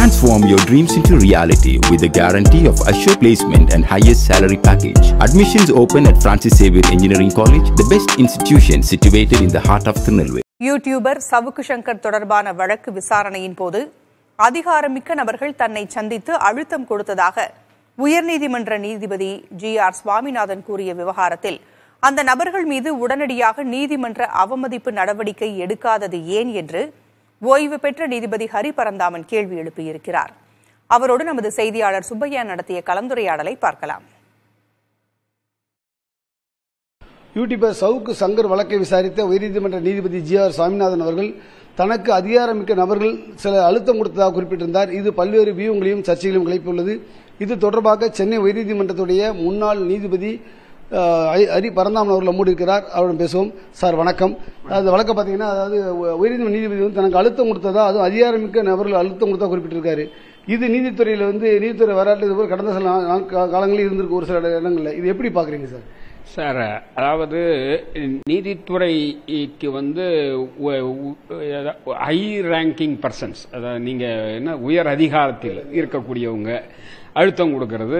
Transform your dreams into reality with the guarantee of assured placement and highest salary package. Admissions open at Francis Xavier Engineering College, the best institution situated in the heart of Tirunelveli. YouTuber Savukku Shankar தொடர்பான வழக்கு விசாரணையின் போது அதிகாரமிக்க நபர்கள் தன்னை சந்தித்து அழுத்தம் கொடுத்ததாக உயர்நீதிமன்ற நீதிபதி ஜி ஆர் சுவாமிநாதன் கூறிய விவகாரத்தில் அந்த நபர்கள் மீது உடனடியாக நீதிமன்ற அவமதிப்பு நடவடிக்கை எடுக்காதது ஏன் என்று ஓய்வு பெற்ற நீதிபதி ஹரி பரந்தாமன் கேள்வி எழுப்பியிருக்கிறார் அவரோடு நமது செய்தியாளர் சுப்பையா நடத்திய கலந்துரையாடலை பார்க்கலாம் யூடியூபர் சவுக்கு சங்கர் வழக்கை விசாரித்த உயர்நீதிமன்ற நீதிபதி ஜி ஆர் சுவாமிநாதன் அவர்கள் தனக்கு அதிகாரமிக்க நபர்கள் சில அழுத்தம் கொடுத்ததாக குறிப்பிட்டிருந்தார் இது பல்வேறு வியூகங்களையும் சர்ச்சைகளையும் கிளப்பியுள்ளது இது தொடர்பாக சென்னை உயர்நீதிமன்றத்துடைய முன்னாள் நீதிபதி அஹ், ஐ- ஹரி பரந்தாமன் அவர்கள் நம்மோடு இருக்கிறார் அவரிடம் பேசுவோம் சார் வணக்கம் அந்த வழக்கை பார்த்தீங்கன்னா அதாவது உ- உயர்நீதிமன்ற நீதிபதி வந்து தனக்கு அழுத்தம் கொடுத்ததா அதுவும் அதிகாரமிக்க நபர்கள் அழுத்தம் கொடுத்தா குறிப்பிட்டிருக்காரு இது நீதித்துறையில் வந்து நீதித்துறை வரலாற்று இது போல கடந்த சில நா- நா- காலங்களில் இருந்திருக்கு ஒரு சில இடங்களில் இது எப்படி பார்க்குறீங்க சார் சார் அதாவது நீதித்துறைக்கு வந்து ஹை ரேங்கிங் பர்சன்ஸ் அதாவது நீங்க என்ன உயர் அதிகாரத்தில் இருக்கக்கூடியவங்க அழுத்தம் கொடுக்கறது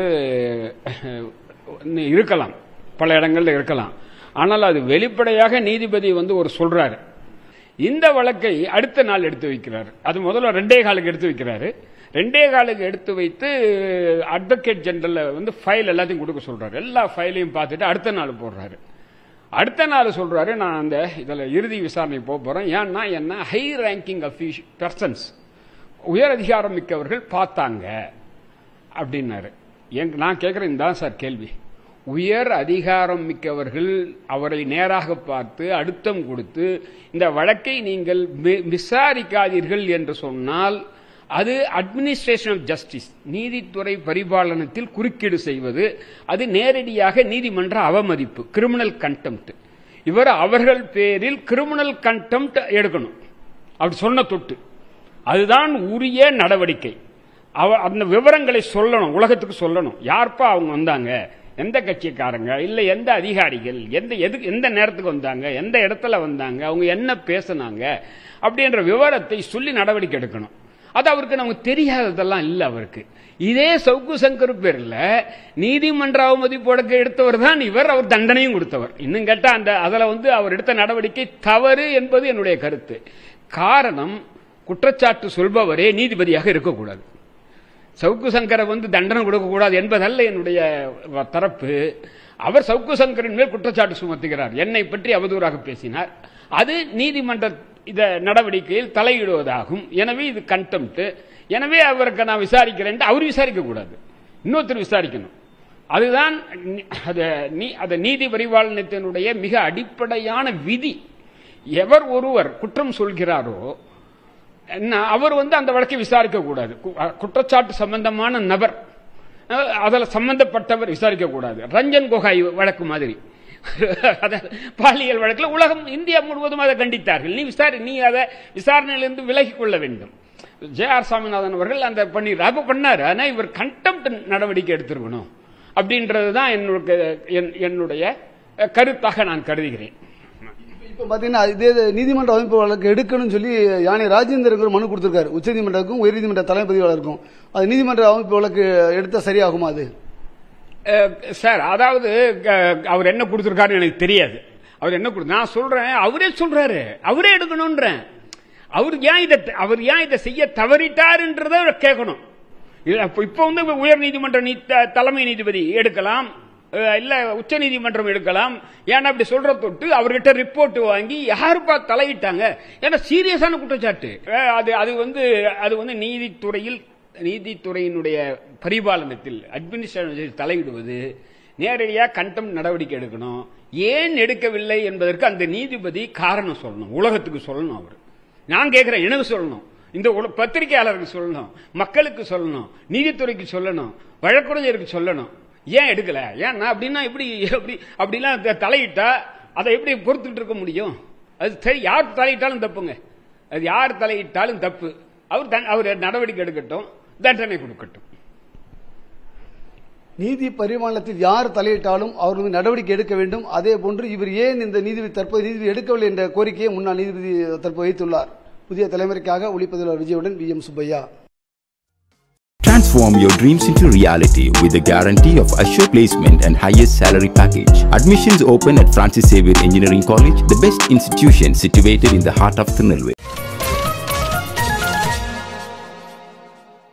அஹ், இருக்கலாம் பல இடங்கள்ல இருக்கலாம் ஆனால் அது வெளிப்படையாக நீதிபதி வந்து ஒரு சொல்றாரு இந்த வழக்கை அடுத்த நாள் எடுத்து வைக்கிறார் அது முதல்ல ரெண்டே காலுக்கு எடுத்து வைக்கிறாரு ரெண்டே காலுக்கு எடுத்து வைத்து அட்வொகேட் ஜெனரல் வந்து ஃபைல் எல்லாத்தையும் கொடுக்க சொல்றாரு எல்லா ஃபைலையும் பார்த்துட்டு அடுத்த நாள் போடுறாரு அடுத்த நாள் சொல்றாரு நான் அந்த இதில் இறுதி விசாரணை போக போறேன் ஏன்னா என்ன ஹை ரேங்கிங் அஃபீஷ் பர்சன்ஸ் உயர் அதிகாரம் மிக்கவர்கள் பார்த்தாங்க அப்படின்னாரு எங்க நான் கேட்குறேன் தான் சார் கேள்வி உயர் அதிகாரம் மிக்கவர்கள் அவரை நேராக பார்த்து அழுத்தம் கொடுத்து இந்த வழக்கை நீங்கள் வி- விசாரிக்காதீர்கள் என்று சொன்னால் அது அட்மினிஸ்ட்ரேஷன் ஆஃப் ஜஸ்டிஸ் நீதித்துறை பரிபாலனத்தில் குறுக்கீடு செய்வது அது நேரடியாக நீதிமன்ற அவமதிப்பு கிரிமினல் கண்டெம்ட் இவர் அவர்கள் பேரில் கிரிமினல் கண்டெம்ட் எடுக்கணும் அப்படி சொன்ன தொட்டு அதுதான் உரிய நடவடிக்கை அவ அந்த விவரங்களை சொல்லணும் உலகத்துக்கு சொல்லணும் யார்ப்பா அவங்க வந்தாங்க எந்த கட்சிக்காரங்க இல்ல எந்த அதிகாரிகள் எந்த எது எந்த நேரத்துக்கு வந்தாங்க எந்த இடத்துல வந்தாங்க அவங்க என்ன பேசுனாங்க அப்படின்ற விவரத்தை சொல்லி நடவடிக்கை எடுக்கணும் அது அவருக்கு நமக்கு தெரியாததெல்லாம் இல்ல அவருக்கு இதே சவுக்கு சங்கர் பேர்ல நீதிமன்ற அவமதிப்பு வழக்கு எடுத்தவர் தான் இவர் அவர் தண்டனையும் கொடுத்தவர் இன்னும் கேட்டா அந்த அதுல வந்து அவர் எடுத்த நடவடிக்கை தவறு என்பது என்னுடைய கருத்து காரணம் குற்றச்சாட்டு சொல்பவரே நீதிபதியாக இருக்கக்கூடாது சவுக்கு சங்கரை வந்து தண்டனை கொடுக்கக்கூடாது என்பதல்ல என்னுடைய வ- தரப்பு அவர் சவுக்கு சங்கரின் மேல் குற்றச்சாட்டு சுமத்துகிறார் என்னை பற்றி அவதூறாக பேசினார் அது நீதிமன்ற இத நடவடிக்கையில் தலையிடுவதாகும் எனவே இது கண்டெம்ட் எனவே அவருக்கு நான் விசாரிக்கிறேன் அவர் விசாரிக்க கூடாது இன்னொருத்தர் விசாரிக்கணும் அதுதான் நி- அது நீ- அது நீதி பரிபாலனத்தினுடைய மிக அடிப்படையான விதி எவர் ஒருவர் குற்றம் சொல்கிறாரோ என்ன, அவர் வந்து அந்த வழக்கை விசாரிக்க கூடாது கு- அ, குற்றச்சாட்டு சம்பந்தமான நபர் அஹ், அதுல சம்பந்தப்பட்டவர் விசாரிக்க கூடாது ரஞ்சன் கோகாய் வழக்கு மாதிரி அத பாலியல் வழக்கில் உலகம் இந்தியா முழுவதும் அதை கண்டித்தார்கள் நீ விசாரி நீ அதை விசாரணையிலிருந்து விலகிக் கொள்ள வேண்டும் ஜே ஆர் சாமிநாதன் அவர்கள் அந்த பண்ணி அப்ப பண்ணாரு ஆனா இவர் கண்டெம்ட் நடவடிக்கை எடுத்திருக்கணும் அப்படின்றது தான் என்னுடைய என்- என்னுடைய அஹ், கருத்தாக நான் கருதுகிறேன் இப்போ பாத்தீங்கன்னா இதே இது நீதிமன்ற அமைப்பு வழக்கு எடுக்கணும்னு சொல்லி யானை ராஜேந்திரன் ஒரு மனு கொடுத்திருக்காரு உச்சநீதிமன்றத்துக்கும் உயர்நீதிமன்ற தலைமை பதிவாளருக்கும் அது நீதிமன்ற அமைப்பு வழக்கு எடுத்தா சரியாகுமா அது அஹ், சார் அதாவது அஹ், அவர் என்ன கொடுத்திருக்காருன்னு எனக்கு தெரியாது அவர் என்ன கொடு நான் சொல்றேன் அவரே சொல்றாரு அவரே எடுக்கணும்ன்றேன் அவர் ஏன் இதை அவர் ஏன் இதை செய்ய தவறிட்டாருன்றதை அவர் கேட்கணும் இது அப்ப- இப்ப வந்து உயர் நீதிமன்ற நீ- த- தலைமை நீதிபதி எடுக்கலாம் அஹ், இல்ல உச்ச நீதிமன்றம் எடுக்கலாம் ஏன்னா அப்படி சொல்ற தொட்டு அவர்கிட்ட ரிப்போர்ட் வாங்கி யாருப்பா தலையிட்டாங்க ஏன்னா சீரியஸான குற்றச்சாட்டு அஹ், அது அது வந்து அது வந்து நீதித்துறையில் நீதித்துறையினுடைய பரிபாலனத்தில் அட்மினிஸ்ட்ரேஷன் தலையிடுவது நேரடியாக கண்டம் நடவடிக்கை எடுக்கணும் ஏன் எடுக்கவில்லை என்பதற்கு அந்த நீதிபதி காரணம் சொல்லணும் உலகத்துக்கு சொல்லணும் அவர் நான் கேட்கிறேன் எனக்கு சொல்லணும் இந்த உல- பத்திரிகையாளருக்கு சொல்லணும் மக்களுக்கு சொல்லணும் நீதித்துறைக்கு சொல்லணும் வழக்கறிஞருக்கு சொல்லணும் ஏன் எடுக்கல ஏன்னா அப்படின்னா எப்படி எப்படி அப்படிலாம் த- தலையிட்டா அதை எப்படி பொறுத்துட்டு இருக்க முடியும் அது சரி யார் தலையிட்டாலும் தப்புங்க அது யார் தலையிட்டாலும் தப்பு அவர் தன்- அவர் நடவடிக்கை எடுக்கட்டும் தண்டனை கொடுக்கட்டும் நீதி பரிமாணத்தில் யார் தலையிட்டாலும் அவர் மீது நடவடிக்கை எடுக்க வேண்டும் அதே போன்று இவர் ஏன் இந்த நீதிபதி தற்போது நீதிபதி எடுக்கவில்லை என்ற கோரிக்கையை முன்னாள் நீதிபதி தற்போது வைத்துள்ளார் புதிய தலைமுறைக்காக ஒளிப்பதிவாளர் விஜயுடன் V M Subbiah Transform your dreams into reality with the guarantee of assured placement and highest salary package. Admissions open at Francis Xavier Engineering College, the best institution situated in the heart of Tirunelveli.